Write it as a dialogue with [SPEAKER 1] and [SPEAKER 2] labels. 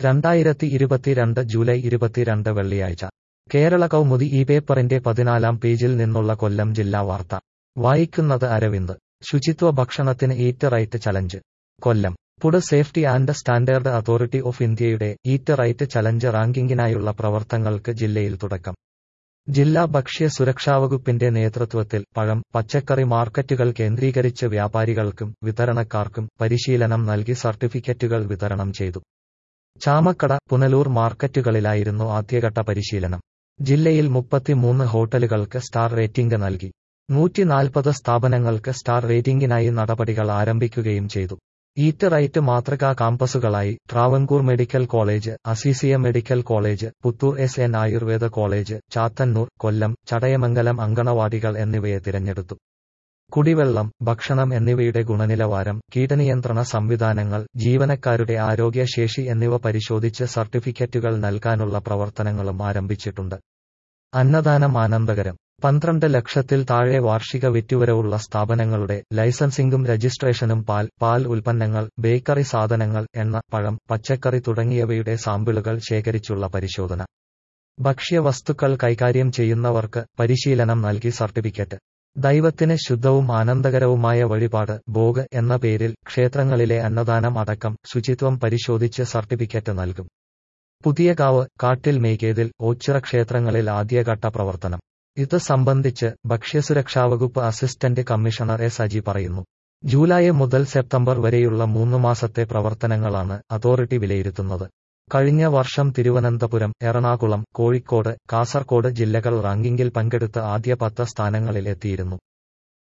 [SPEAKER 1] രണ്ടായിരത്തി ഇരുപത്തിരണ്ട് ജൂലൈ ഇരുപത്തിരണ്ട് വെള്ളിയാഴ്ച കേരള കൗമുദി ഈ പേപ്പറിന്റെ പതിനാലാം പേജിൽ നിന്നുള്ള കൊല്ലം ജില്ലാ വാർത്ത വായിക്കുന്നത് അരവിന്ദ് ശുചിത്വ ഭക്ഷണത്തിന് eat right challenge Kollam food safety and standard authority of ഇന്ത്യയുടെ ഈറ്റ് റൈറ്റ് ചലഞ്ച് റാങ്കിങ്ങിനായുള്ള പ്രവർത്തനങ്ങൾക്ക് ജില്ലയിൽ തുടക്കം ജില്ലാ ഭക്ഷ്യ സുരക്ഷാ വകുപ്പിന്റെ നേതൃത്വത്തിൽ പഴം പച്ചക്കറി മാർക്കറ്റുകൾ കേന്ദ്രീകരിച്ച് വ്യാപാരികൾക്കും വിതരണക്കാർക്കും പരിശീലനം നൽകി സർട്ടിഫിക്കറ്റുകൾ വിതരണം ചെയ്തു ചാമക്കട പുനലൂർ മാർക്കറ്റുകളിലായിരുന്നു ആദ്യഘട്ട പരിശീലനം ജില്ലയിൽ മുപ്പത്തിമൂന്ന് ഹോട്ടലുകൾക്ക് സ്റ്റാർ റേറ്റിംഗ് നൽകി നൂറ്റിനാൽപ്പത് സ്ഥാപനങ്ങൾക്ക് സ്റ്റാർ റേറ്റിംഗിനായി നടപടികൾ ആരംഭിക്കുകയും ചെയ്തു ഈറ്റ് റൈറ്റ് മാതൃകാ കാമ്പസുകളായി Travancore medical college Aziziya medical college Puthur S N Ayurveda college Chathannoor Kollam Chadayamangalam അങ്കണവാടികൾ എന്നിവയെ തിരഞ്ഞെടുത്തു കുടിവെള്ളം ഭക്ഷണം എന്നിവയുടെ ഗുണനിലവാരം കീടനിയന്ത്രണ സംവിധാനങ്ങൾ ജീവനക്കാരുടെ ആരോഗ്യശേഷി എന്നിവ പരിശോധിച്ച് സർട്ടിഫിക്കറ്റുകൾ നൽകാനുള്ള പ്രവർത്തനങ്ങളും ആരംഭിച്ചിട്ടുണ്ട് അന്നദാനം ആനന്ദകരം പന്ത്രണ്ട് ലക്ഷത്തിൽ താഴെ വാർഷിക വിറ്റുവരവുള്ള സ്ഥാപനങ്ങളുടെ ലൈസൻസിംഗും രജിസ്ട്രേഷനും പാൽ പാൽ ഉൽപ്പന്നങ്ങൾ ബേക്കറി സാധനങ്ങൾ എണ്ണ പഴം പച്ചക്കറി തുടങ്ങിയവയുടെ സാമ്പിളുകൾ ശേഖരിച്ചുള്ള പരിശോധന ഭക്ഷ്യവസ്തുക്കൾ കൈകാര്യം ചെയ്യുന്നവർക്ക് പരിശീലനം നൽകി സർട്ടിഫിക്കറ്റ് ദൈവത്തിന് ശുദ്ധവും ആനന്ദകരവുമായ വഴിപാട് ഭോഗ് എന്ന പേരിൽ ക്ഷേത്രങ്ങളിലെ അന്നദാനം അടക്കം ശുചിത്വം പരിശോധിച്ച് സർട്ടിഫിക്കറ്റ് നൽകും പുതിയകാവ് കാട്ടിൽ മേക്കേതിൽ ഓച്ചിറ ക്ഷേത്രങ്ങളിൽ ആദ്യഘട്ട പ്രവർത്തനം ഇത് സംബന്ധിച്ച് ഭക്ഷ്യസുരക്ഷാ വകുപ്പ് അസിസ്റ്റന്റ് കമ്മീഷണർ എസ് അജി പറയുന്നു ജൂലൈ മുതൽ സെപ്റ്റംബർ വരെയുള്ള മൂന്ന് മാസത്തെ പ്രവർത്തനങ്ങളാണ് അതോറിറ്റി വിലയിരുത്തുന്നത് കഴിഞ്ഞ വർഷം തിരുവനന്തപുരം എറണാകുളം കോഴിക്കോട് കാസർകോട് ജില്ലകൾ റാങ്കിങ്ങിൽ പങ്കെടുത്ത് ആദ്യ പത്ത് സ്ഥാനങ്ങളിൽ എത്തിയിരുന്നു